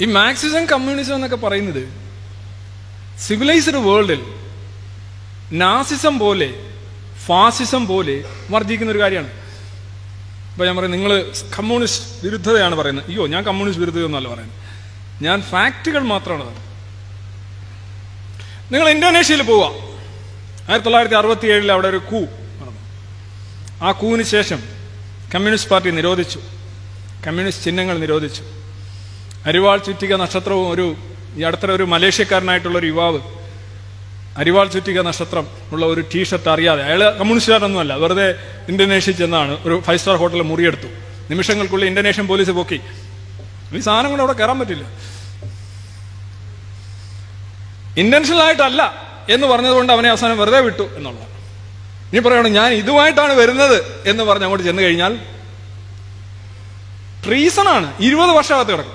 ഈ Marxism communism എന്നൊക്കെ പറയുന്നത് സിവിലൈസ്ഡ് വേൾഡിൽ നാസിസം പോലെ ഫാസിസം പോലെ വർദ്ധിക്കുന്ന ഒരു കാര്യമാണ് ഇപ്പൊ ഞാൻ പറയും നിങ്ങൾ കമ്മ്യൂണിസ്റ്റ് വിരുദ്ധതയാണ് പറയുന്നത് അയ്യോ ഞാൻ കമ്മ്യൂണിസ്റ്റ് വിരുദ്ധതയൊന്നുമല്ല പറയുന്നത് ഞാൻ ഫാക്റ്റുകൾ മാത്രമാണ് പറയുന്നത് നിങ്ങൾ ഇന്തോനേഷ്യയിൽ പോവുക ആയിരത്തി തൊള്ളായിരത്തി അറുപത്തി ഏഴിൽ അവിടെ ഒരു കൂ നടന്നു ആ കൂവിന് ശേഷം കമ്മ്യൂണിസ്റ്റ് പാർട്ടി നിരോധിച്ചു കമ്മ്യൂണിസ്റ്റ് ചിഹ്നങ്ങൾ നിരോധിച്ചു അരിവാൾ ചുറ്റിക നക്ഷത്രവും ഒരു ഈ അടുത്ത ഒരു മലേഷ്യക്കാരനായിട്ടുള്ള ഒരു യുവാവ് അരിവാൾ ചുറ്റിക നക്ഷത്രം ഉള്ള ഒരു ടീഷർട്ട് അറിയാതെ അയാൾ കമ്മ്യൂണിസ്റ്റുകാരൊന്നുമല്ല വെറുതെ ഇന്തോനേഷ്യയിൽ ചെന്നാണ് ഒരു ഫൈവ് സ്റ്റാർ ഹോട്ടലിൽ മുറിയെടുത്തു നിമിഷങ്ങൾക്കുള്ളിൽ ഇന്തോനേഷ്യൻ പോലീസ് പൊക്കി ഈ സാധനം കൊണ്ട് അവിടെ കയറാൻ പറ്റില്ല ഇന്റൻഷണൽ ആയിട്ടല്ല എന്ന് പറഞ്ഞതുകൊണ്ട് അവനെ അവസാനം വെറുതെ വിട്ടു എന്നുള്ളതാണ് ഇനി പറയണം ഞാൻ ഇതുമായിട്ടാണ് വരുന്നത് എന്ന് പറഞ്ഞ് അങ്ങോട്ട് ചെന്ന് കഴിഞ്ഞാൽ ട്രീസണാണ് ഇരുപത് വർഷമകത്ത് കിടക്കും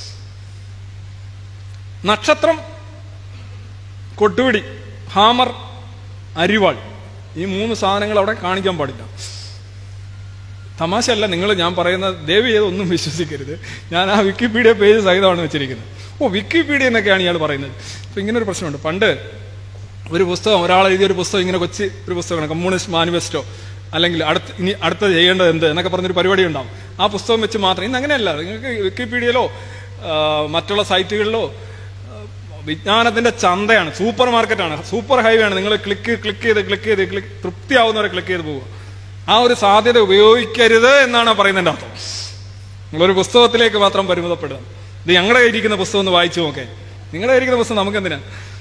നക്ഷത്രം കൊട്ടുപിടി ഹാമർ അരിവാൾ ഈ മൂന്ന് സാധനങ്ങൾ അവിടെ കാണിക്കാൻ പാടില്ല തമാശയല്ല നിങ്ങൾ ഞാൻ പറയുന്ന ദേവി ഏതൊന്നും വിശ്വസിക്കരുത് ഞാൻ ആ വിക്കിപീഡിയ പേജ് സഹിതമാണ് വെച്ചിരിക്കുന്നത് ഓ വിക്കിപീഡിയ എന്നൊക്കെയാണ് ഇയാൾ പറയുന്നത് അപ്പൊ ഇങ്ങനെ ഒരു പ്രശ്നമുണ്ട് പണ്ട് ഒരു പുസ്തകം ഒരാൾ എഴുതിയ ഒരു പുസ്തകം ഇങ്ങനെ കൊച്ചി ഒരു പുസ്തകമാണ് കമ്മ്യൂണിസ്റ്റ് മാനിഫെസ്റ്റോ അല്ലെങ്കിൽ അടുത്ത് ഇനി അടുത്ത ചെയ്യേണ്ടത് എന്ത് എന്നൊക്കെ പറഞ്ഞൊരു പരിപാടി ഉണ്ടാവും ആ പുസ്തകം വെച്ച് മാത്രം ഇന്ന് അങ്ങനെയല്ല നിങ്ങൾക്ക് വിക്കിപീഡിയയിലോ ആ, മറ്റുള്ള സൈറ്റുകളിലോ വിജ്ഞാനത്തിന്റെ ചന്തയാണ് സൂപ്പർ മാർക്കറ്റാണ് സൂപ്പർ ഹൈവേ ആണ് നിങ്ങൾ ക്ലിക്ക് ക്ലിക്ക് ചെയ്ത് ക്ലിക്ക് ചെയ്ത് ക്ലിക്ക് തൃപ്തിയാവുന്നവരെ ക്ലിക്ക് ചെയ്ത് പോവുക ആ ഒരു സാധ്യത ഉപയോഗിക്കരുത് എന്നാണ് പറയുന്നതിന്റെ അർത്ഥം നിങ്ങളൊരു പുസ്തകത്തിലേക്ക് മാത്രം പരിമിതപ്പെടുക ഇത് ഞങ്ങളുടെ ഇരിക്കുന്ന പുസ്തകം ഒന്ന് വായിച്ചു നോക്കേ നിങ്ങളുടെ ഇരിക്കുന്ന പുസ്തകം നമുക്ക് എന്തിനാ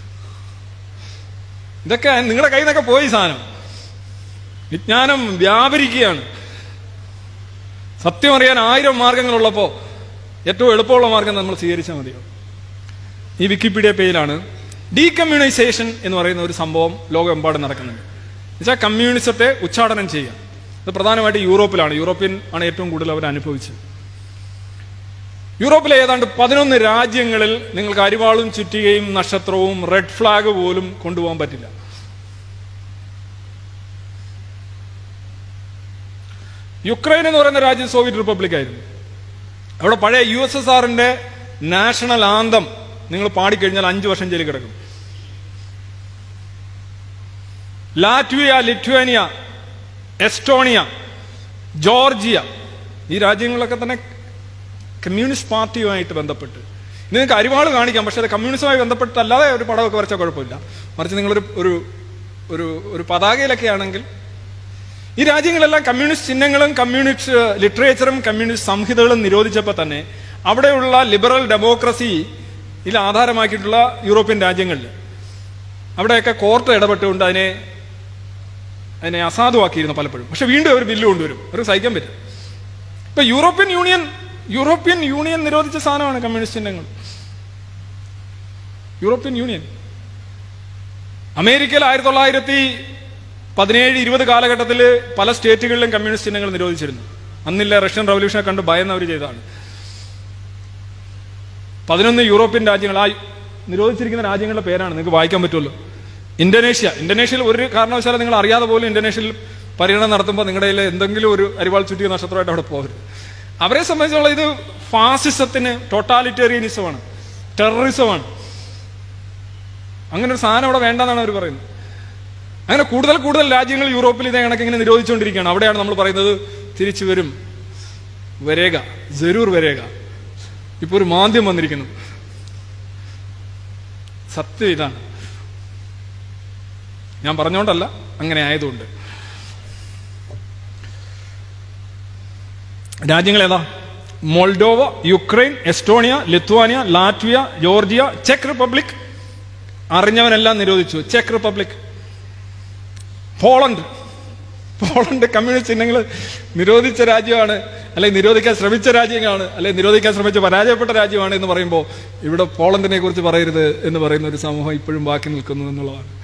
ഇതൊക്കെ നിങ്ങളുടെ കയ്യിൽ നിന്നൊക്കെ പോയി സാധനം വിജ്ഞാനം വ്യാപരിക്കുകയാണ് സത്യം അറിയാൻ ആയിരം മാർഗങ്ങളുള്ളപ്പോൾ ഏറ്റവും എളുപ്പമുള്ള മാർഗം നമ്മൾ സ്വീകരിച്ചാൽ മതിയോ ഈ വിക്കിപീഡിയ പേജിലാണ് ഡീകമ്മ്യൂണൈസേഷൻ എന്ന് പറയുന്ന ഒരു സംഭവം ലോകമെമ്പാടും നടക്കുന്നുണ്ട് എന്നുവെച്ചാൽ കമ്മ്യൂണിസത്തെ ഉച്ചാടനം ചെയ്യുക ഇത് പ്രധാനമായിട്ട് യൂറോപ്പിലാണ് യൂറോപ്യൻ ആണ് ഏറ്റവും കൂടുതൽ അവർ അനുഭവിച്ചത് യൂറോപ്പിലെ ഏതാണ്ട് പതിനൊന്ന് രാജ്യങ്ങളിൽ നിങ്ങൾക്ക് അരിവാളും ചുറ്റികയും നക്ഷത്രവും റെഡ് ഫ്ലാഗ് പോലും കൊണ്ടുപോകാൻ പറ്റില്ല യുക്രൈൻ എന്ന് പറയുന്ന രാജ്യം സോവിയറ്റ് റിപ്പബ്ലിക് ആയിരുന്നു അവിടെ പഴയ യു എസ് എസ് ആറിന്റെ നാഷണൽ ആന്തം നിങ്ങൾ പാടിക്കഴിഞ്ഞാൽ അഞ്ചു വർഷം ജയിലിൽ കിടക്കും ലാറ്റ്വിയ ലിറ്റ്വേനിയ എസ്റ്റോണിയ ജോർജിയ ഈ രാജ്യങ്ങളിലൊക്കെ തന്നെ കമ്മ്യൂണിസ്റ്റ് പാർട്ടിയുമായിട്ട് ബന്ധപ്പെട്ട് ഇനി നിങ്ങൾക്ക് അരിവാൾ കാണിക്കാം പക്ഷെ അത് കമ്മ്യൂണിസവുമായി ബന്ധപ്പെട്ടല്ലാതെ ഒരു പടമൊക്കെ വരച്ചാൽ കുഴപ്പമില്ല മറിച്ച് നിങ്ങളൊരു ഒരു ഒരു ഒരു പതാകയിലൊക്കെ ആണെങ്കിൽ ഈ രാജ്യങ്ങളെല്ലാം കമ്മ്യൂണിസ്റ്റ് ചിഹ്നങ്ങളും കമ്മ്യൂണിസ്റ്റ് ലിറ്ററേച്ചറും കമ്മ്യൂണിസ്റ്റ് സംഹിതകളും നിരോധിച്ചപ്പോൾ തന്നെ അവിടെയുള്ള ലിബറൽ ഡെമോക്രസി ഇതിൽ ആധാരമാക്കിയിട്ടുള്ള യൂറോപ്യൻ രാജ്യങ്ങളിൽ അവിടെയൊക്കെ കോർട്ട് ഇടപെട്ടുകൊണ്ട് അതിനെ അതിനെ അസാധുവാക്കിയിരുന്നു പലപ്പോഴും പക്ഷെ വീണ്ടും ഒരു ബില്ല് കൊണ്ടുവരും ഒരു സഹിക്കാൻ പറ്റും ഇപ്പൊ യൂറോപ്യൻ യൂണിയൻ യൂറോപ്യൻ യൂണിയൻ നിരോധിച്ച സാധനമാണ് കമ്മ്യൂണിസ്റ്റ് ചിഹ്നങ്ങൾ യൂറോപ്യൻ യൂണിയൻ അമേരിക്കയിൽ ആയിരത്തി തൊള്ളായിരത്തി പതിനേഴ് ഇരുപത് കാലഘട്ടത്തിൽ പല സ്റ്റേറ്റുകളിലും കമ്മ്യൂണിസ്റ്റ് ചിഹ്നങ്ങൾ നിരോധിച്ചിരുന്നു അന്നില്ല റഷ്യൻ റവല്യൂഷനെ കണ്ട് ഭയന്ന് അവർ ചെയ്തതാണ് പതിനൊന്ന് യൂറോപ്യൻ രാജ്യങ്ങൾ ആ നിരോധിച്ചിരിക്കുന്ന രാജ്യങ്ങളുടെ പേരാണ് നിങ്ങൾക്ക് വായിക്കാൻ പറ്റുമല്ലോ ഇന്തോനേഷ്യ ഇന്തോനേഷ്യയിൽ ഒരു കാരണവശാലും നിങ്ങൾ അറിയാതെ പോലും ഇന്തോനേഷ്യയിൽ പര്യടനം നടത്തുമ്പോൾ നിങ്ങളുടെ കയ്യിൽ എന്തെങ്കിലും ഒരു അരിവാൾ ചുറ്റിയ നക്ഷത്രമായിട്ട് അവിടെ പോകരുത് അവരെ സംബന്ധിച്ചുള്ള ഇത് ഫാസിസത്തിന് ടോട്ടാലിറ്റേറിയനിസമാണ് ടെററിസമാണ് അങ്ങനെ ഒരു സാധനം അവിടെ വേണ്ടെന്നാണ് അവർ പറയുന്നത് അങ്ങനെ കൂടുതൽ കൂടുതൽ രാജ്യങ്ങൾ യൂറോപ്പിൽ ഇതേ കണക്ക് ഇങ്ങനെ നിരോധിച്ചുകൊണ്ടിരിക്കുകയാണ് അവിടെയാണ് നമ്മൾ പറയുന്നത് തിരിച്ചു വരും വരേക ജരൂർ വരേക ഇപ്പൊ ഒരു മാന്ദ്യം വന്നിരിക്കുന്നു സത്യം ഇതാണ് ഞാൻ പറഞ്ഞോണ്ടല്ല അങ്ങനെ ആയതുകൊണ്ട് രാജ്യങ്ങൾ ഏതാ Moldova Ukraine Estonia Lithuania Latvia Georgia ചെക്ക് റിപ്പബ്ലിക് അറിഞ്ഞവനെല്ലാം നിരോധിച്ചു ചെക്ക് റിപ്പബ്ലിക് പോളണ്ട് പോളണ്ട് കമ്മ്യൂണിസ്റ്റ് ചിഹ്നങ്ങൾ നിരോധിച്ച രാജ്യമാണ് അല്ലെങ്കിൽ നിരോധിക്കാൻ ശ്രമിച്ച രാജ്യങ്ങളാണ് അല്ലെങ്കിൽ നിരോധിക്കാൻ ശ്രമിച്ച പരാജയപ്പെട്ട രാജ്യമാണ് എന്ന് പറയുമ്പോൾ ഇവിടെ പോളണ്ടിനെ കുറിച്ച് പറയരുത് എന്ന് പറയുന്ന ഒരു സമൂഹം ഇപ്പോഴും ബാക്കി നിൽക്കുന്നു എന്നുള്ളതാണ്